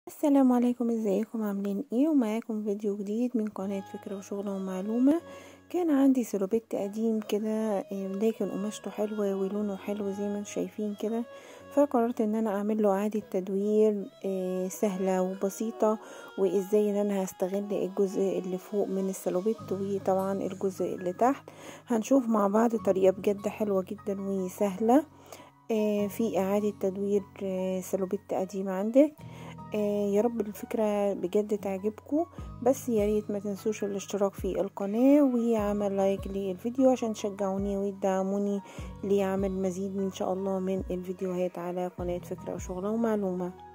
السلام عليكم ازيكم عاملين ايه ومعاكم فيديو جديد من قناة فكرة وشغلة ومعلومة كان عندي سلوبيت قديم كده لكن قماشته حلوة ولونه حلو زي ما انتم شايفين كده فقررت ان انا اعمل له اعادة تدوير سهلة وبسيطة وازاي ان انا هستغل الجزء اللي فوق من السلوبيت وطبعا الجزء اللي تحت هنشوف مع بعض طريقة بجد حلوة جدا وسهلة في اعادة تدوير سلوبيت قديم عندك آه يا رب الفكرة بجد تعجبكم بس يا ريت ما تنسوش الاشتراك في القناة وعمل لايك للفيديو عشان تشجعوني وتدعموني ليعمل مزيد ان شاء الله من الفيديوهات على قناة فكرة وشغلة ومعلومة